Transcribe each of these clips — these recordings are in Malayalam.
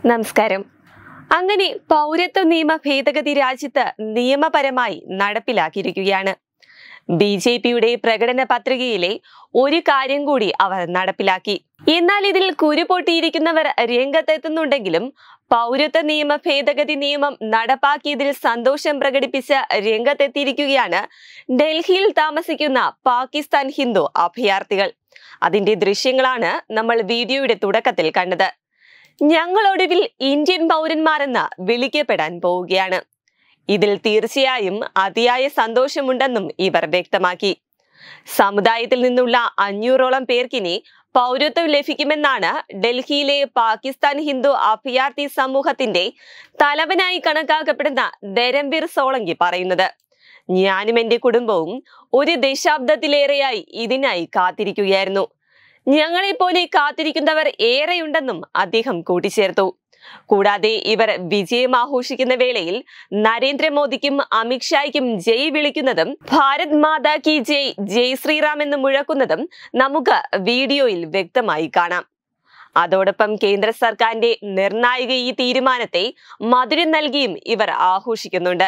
നമസ്കാരം അങ്ങനെ പൗരത്വ നിയമ ഭേദഗതി രാജ്യത്ത് നിയമപരമായി നടപ്പിലാക്കിയിരിക്കുകയാണ് ബി ജെ പിയുടെ പ്രകടന പത്രികയിലെ ഒരു കാര്യം കൂടി അവർ നടപ്പിലാക്കി എന്നാൽ ഇതിൽ കുരുപൊട്ടിയിരിക്കുന്നവർ രംഗത്തെത്തുന്നുണ്ടെങ്കിലും പൗരത്വ നിയമ ഭേദഗതി നിയമം നടപ്പാക്കിയതിൽ സന്തോഷം പ്രകടിപ്പിച്ച് രംഗത്തെത്തിയിരിക്കുകയാണ് ഡൽഹിയിൽ താമസിക്കുന്ന പാകിസ്ഥാൻ ഹിന്ദു അഭയാർത്ഥികൾ അതിന്റെ ദൃശ്യങ്ങളാണ് നമ്മൾ വീഡിയോയുടെ തുടക്കത്തിൽ കണ്ടത് ഞങ്ങളൊടുവിൽ ഇന്ത്യൻ പൗരന്മാരെന്ന് വിളിക്കപ്പെടാൻ പോവുകയാണ് ഇതിൽ തീർച്ചയായും അതിയായ സന്തോഷമുണ്ടെന്നും ഇവർ വ്യക്തമാക്കി സമുദായത്തിൽ നിന്നുള്ള അഞ്ഞൂറോളം പേർക്കിനി പൗരത്വം ലഭിക്കുമെന്നാണ് ഡൽഹിയിലെ പാകിസ്ഥാൻ ഹിന്ദു അഭയാർത്ഥി സമൂഹത്തിന്റെ തലവനായി കണക്കാക്കപ്പെടുന്ന ധരംബീർ സോളങ്കി പറയുന്നത് ഞാനും എന്റെ കുടുംബവും ഒരു ദശാബ്ദത്തിലേറെയായി ഇതിനായി കാത്തിരിക്കുകയായിരുന്നു ഞങ്ങളെപ്പോലെ കാത്തിരിക്കുന്നവർ ഏറെയുണ്ടെന്നും അദ്ദേഹം കൂട്ടിച്ചേർത്തു കൂടാതെ ഇവർ വിജയം ആഘോഷിക്കുന്ന വേളയിൽ നരേന്ദ്രമോദിക്കും അമിത്ഷായ്ക്കും ജയ് വിളിക്കുന്നതും ഭാരത് മാതാ കി ജയ് ജയ് ശ്രീറാം എന്ന് മുഴക്കുന്നതും നമുക്ക് വീഡിയോയിൽ വ്യക്തമായി കാണാം അതോടൊപ്പം കേന്ദ്ര സർക്കാരിന്റെ നിർണായക ഈ തീരുമാനത്തെ മധുരം നൽകിയും ഇവർ ആഘോഷിക്കുന്നുണ്ട്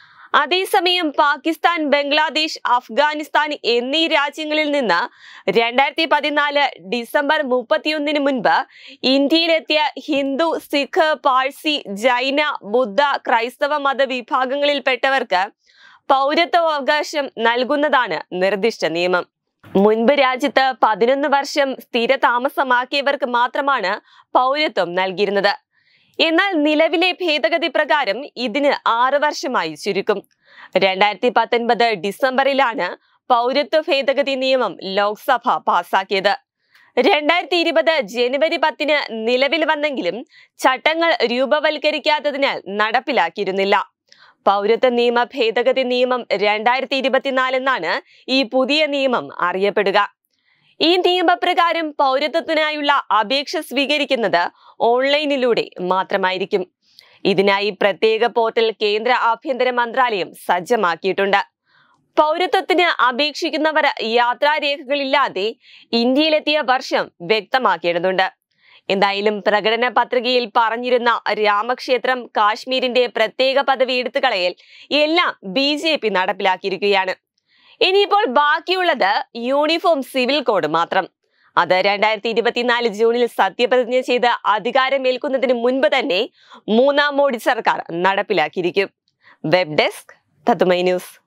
അതേസമയം പാകിസ്ഥാൻ ബംഗ്ലാദേശ് അഫ്ഗാനിസ്ഥാൻ എന്നീ രാജ്യങ്ങളിൽ നിന്ന് രണ്ടായിരത്തി പതിനാല് ഡിസംബർ മുപ്പത്തിയൊന്നിന് മുൻപ് ഇന്ത്യയിലെത്തിയ ഹിന്ദു സിഖ് പാഴ്സി ജൈന ബുദ്ധ ക്രൈസ്തവ മത വിഭാഗങ്ങളിൽപ്പെട്ടവർക്ക് പൗരത്വാവകാശം നൽകുന്നതാണ് നിർദ്ദിഷ്ട നിയമം മുൻപ് രാജ്യത്ത് പതിനൊന്ന് വർഷം സ്ഥിര താമസമാക്കിയവർക്ക് മാത്രമാണ് പൗരത്വം നൽകിയിരുന്നത് എന്നാൽ നിലവിലെ ഭേദഗതി പ്രകാരം ഇതിന് ആറ് വർഷമായി ചുരുക്കും രണ്ടായിരത്തി പത്തൊൻപത് ഡിസംബറിലാണ് പൗരത്വ ഭേദഗതി നിയമം ലോക്സഭ പാസാക്കിയത് രണ്ടായിരത്തി ഇരുപത് ജനുവരി പത്തിന് നിലവിൽ വന്നെങ്കിലും ചട്ടങ്ങൾ രൂപവൽക്കരിക്കാത്തതിനാൽ നടപ്പിലാക്കിയിരുന്നില്ല പൗരത്വ നിയമ ഭേദഗതി നിയമം രണ്ടായിരത്തി ഇരുപത്തിനാലെന്നാണ് ഈ പുതിയ നിയമം അറിയപ്പെടുക ഈ നിയമപ്രകാരം പൗരത്വത്തിനായുള്ള അപേക്ഷ സ്വീകരിക്കുന്നത് ഓൺലൈനിലൂടെ മാത്രമായിരിക്കും ഇതിനായി പ്രത്യേക പോർട്ടൽ കേന്ദ്ര ആഭ്യന്തര മന്ത്രാലയം സജ്ജമാക്കിയിട്ടുണ്ട് പൗരത്വത്തിന് അപേക്ഷിക്കുന്നവർ യാത്രാരേഖകളില്ലാതെ ഇന്ത്യയിലെത്തിയ വർഷം വ്യക്തമാക്കേണ്ടതുണ്ട് എന്തായാലും പ്രകടന പത്രികയിൽ പറഞ്ഞിരുന്ന രാമക്ഷേത്രം കാശ്മീരിന്റെ പ്രത്യേക പദവി എടുത്തുകളയൽ എല്ലാം ബി ജെ പി നടപ്പിലാക്കിയിരിക്കുകയാണ് ഇനിയിപ്പോൾ ബാക്കിയുള്ളത് യൂണിഫോം സിവിൽ കോഡ് മാത്രം അത് രണ്ടായിരത്തി ഇരുപത്തിനാല് ജൂണിൽ സത്യപ്രതിജ്ഞ ചെയ്ത് അധികാരമേൽക്കുന്നതിന് മുൻപ് തന്നെ മൂന്നാം മോഡി സർക്കാർ നടപ്പിലാക്കിയിരിക്കും വെബ് ഡെസ്ക് തത്തുമൈ ന്യൂസ്